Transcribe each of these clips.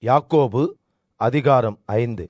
யாக்கோபு அதிகாரம் ஐந்து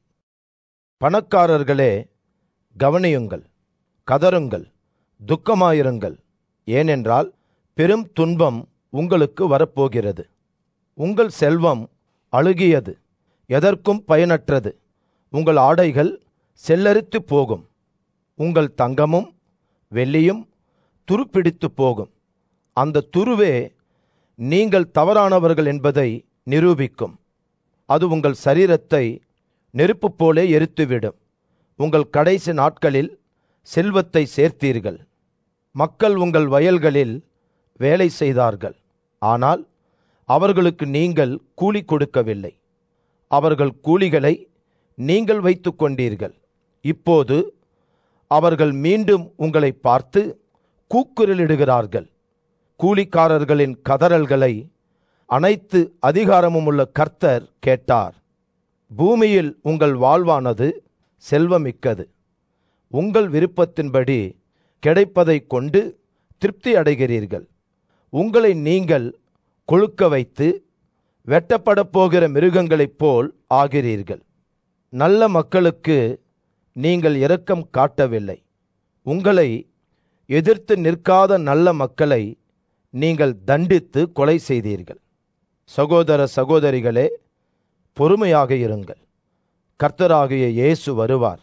பணக்காரர்களே கவனியுங்கள் கதறுங்கள் துக்கமாயிருங்கள் ஏனென்றால் பெரும் துன்பம் உங்களுக்கு வரப்போகிறது உங்கள் செல்வம் அழுகியது எதற்கும் பயனற்றது உங்கள் ஆடைகள் செல்லரித்து போகும் உங்கள் தங்கமும் வெள்ளியும் துருப்பிடித்து போகும் அந்த துருவே நீங்கள் தவறானவர்கள் என்பதை நிரூபிக்கும் அது உங்கள் சரீரத்தை நெருப்பு போலே எரித்துவிடும் உங்கள் கடைசி நாட்களில் செல்வத்தை சேர்த்தீர்கள் மக்கள் உங்கள் வயல்களில் வேலை செய்தார்கள் ஆனால் அவர்களுக்கு நீங்கள் கூலி கொடுக்கவில்லை அவர்கள் கூலிகளை நீங்கள் வைத்துக் கொண்டீர்கள் இப்போது அவர்கள் மீண்டும் உங்களை பார்த்து கூக்குரலிடுகிறார்கள் கூலிக்காரர்களின் கதறல்களை அனைத்து அதிகாரமும் உள்ள கர்த்தர் கேட்டார் பூமியில் உங்கள் வாழ்வானது செல்வமிக்கது உங்கள் விருப்பத்தின்படி கிடைப்பதைக் கொண்டு திருப்தி அடைகிறீர்கள் உங்களை நீங்கள் கொழுக்க வைத்து வெட்டப்படப் போகிற மிருகங்களைப் போல் ஆகிறீர்கள் நல்ல மக்களுக்கு நீங்கள் இரக்கம் காட்டவில்லை உங்களை எதிர்த்து நிற்காத நல்ல மக்களை நீங்கள் தண்டித்து கொலை செய்தீர்கள் சகோதர சகோதரிகளே பொறுமையாக இருங்கள் கர்த்தராகிய இயேசு வருவார்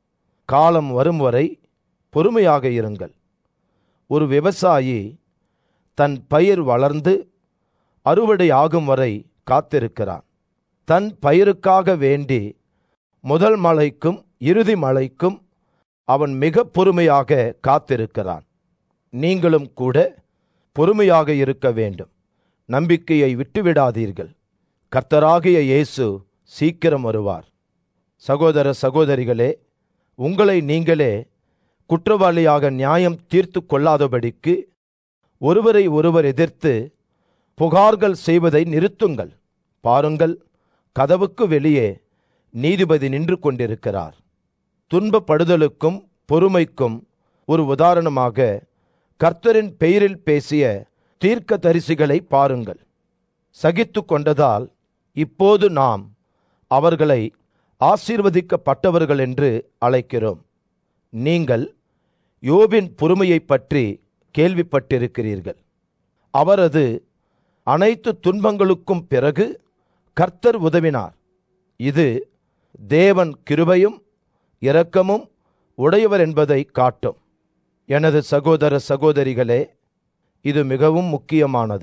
காலம் வரும் வரை பொறுமையாக இருங்கள் ஒரு விவசாயி தன் பயிர் வளர்ந்து அறுவடை ஆகும் வரை காத்திருக்கிறான் தன் பயிருக்காக வேண்டி முதல் மழைக்கும் இறுதி மழைக்கும் அவன் மிக பொறுமையாக காத்திருக்கிறான் நீங்களும் கூட பொறுமையாக இருக்க வேண்டும் நம்பிக்கையை விட்டுவிடாதீர்கள் கர்த்தராகிய இயேசு சீக்கிரம் வருவார் சகோதர சகோதரிகளே உங்களை நீங்களே குற்றவாளியாக நியாயம் தீர்த்து கொள்ளாதபடிக்கு ஒருவரை ஒருவர் எதிர்த்து புகார்கள் செய்வதை நிறுத்துங்கள் பாருங்கள் கதவுக்கு வெளியே நீதிபதி நின்று கொண்டிருக்கிறார் துன்பப்படுதலுக்கும் பொறுமைக்கும் ஒரு உதாரணமாக கர்த்தரின் பெயரில் பேசிய தீர்க்க தரிசிகளை பாருங்கள் சகித்து கொண்டதால் இப்போது நாம் அவர்களை ஆசீர்வதிக்கப்பட்டவர்கள் என்று அழைக்கிறோம் நீங்கள் யோபின் பொறுமையைப் பற்றி கேள்விப்பட்டிருக்கிறீர்கள் அவரது அனைத்து துன்பங்களுக்கும் பிறகு கர்த்தர் உதவினார் இது தேவன் கிருபையும் இரக்கமும் உடையவர் என்பதை காட்டும் எனது சகோதர சகோதரிகளே இது மிகவும் முக்கியமானது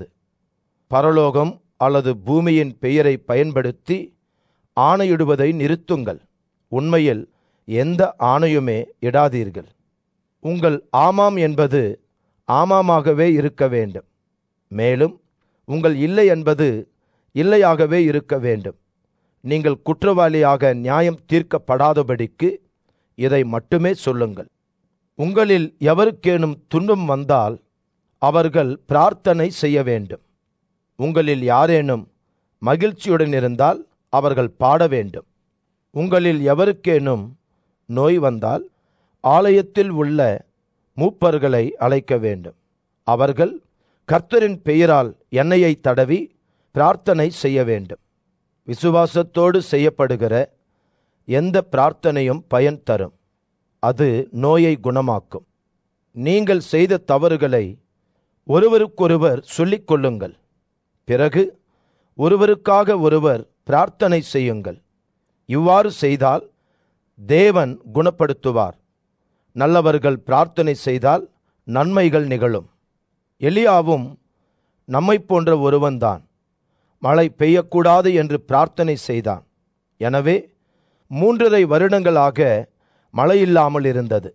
பரலோகம் அல்லது பூமியின் பெயரை பயன்படுத்தி ஆணையிடுவதை நிறுத்துங்கள் உண்மையில் எந்த ஆணையுமே இடாதீர்கள் உங்கள் ஆமாம் என்பது ஆமாமாகவே இருக்க வேண்டும் மேலும் உங்கள் இல்லை என்பது இல்லையாகவே இருக்க வேண்டும் நீங்கள் குற்றவாளியாக நியாயம் தீர்க்கப்படாதபடிக்கு இதை மட்டுமே சொல்லுங்கள் உங்களில் எவருக்கேனும் துன்பம் வந்தால் அவர்கள் பிரார்த்தனை செய்ய வேண்டும் உங்களில் யாரேனும் மகிழ்ச்சியுடன் இருந்தால் அவர்கள் பாட வேண்டும் உங்களில் எவருக்கேனும் நோய் வந்தால் ஆலயத்தில் உள்ள மூப்பர்களை அழைக்க வேண்டும் அவர்கள் கர்த்தரின் பெயரால் எண்ணெயை தடவி பிரார்த்தனை செய்ய வேண்டும் விசுவாசத்தோடு செய்யப்படுகிற எந்த பிரார்த்தனையும் பயன் தரும் அது நோயை குணமாக்கும் நீங்கள் செய்த தவறுகளை ஒருவருக்கொருவர் சொல்லிக் கொள்ளுங்கள் பிறகு ஒருவருக்காக ஒருவர் பிரார்த்தனை செய்யுங்கள் இவ்வாறு செய்தால் தேவன் குணப்படுத்துவார் நல்லவர்கள் பிரார்த்தனை செய்தால் நன்மைகள் நிகழும் எலியாவும் நம்மைப் போன்ற ஒருவன்தான் மழை பெய்யக்கூடாது என்று பிரார்த்தனை செய்தான் எனவே மூன்றரை வருடங்களாக மழை இல்லாமல் இருந்தது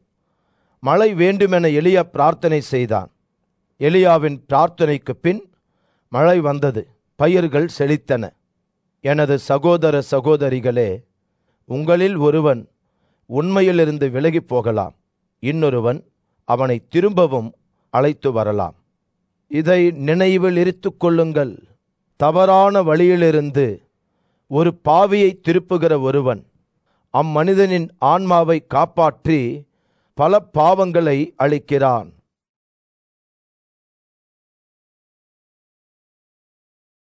மழை வேண்டுமென எலியா பிரார்த்தனை செய்தான் எலியாவின் பிரார்த்தனைக்கு பின் மழை வந்தது பயிர்கள் செழித்தன எனது சகோதர சகோதரிகளே உங்களில் ஒருவன் உண்மையிலிருந்து விலகிப் போகலாம் இன்னொருவன் அவனை திரும்பவும் அழைத்து வரலாம் இதை நினைவில் இருத்துக் கொள்ளுங்கள் தவறான வழியிலிருந்து ஒரு பாவியை திருப்புகிற ஒருவன் அம்மனிதனின் ஆன்மாவை காப்பாற்றி பல பாவங்களை அளிக்கிறான்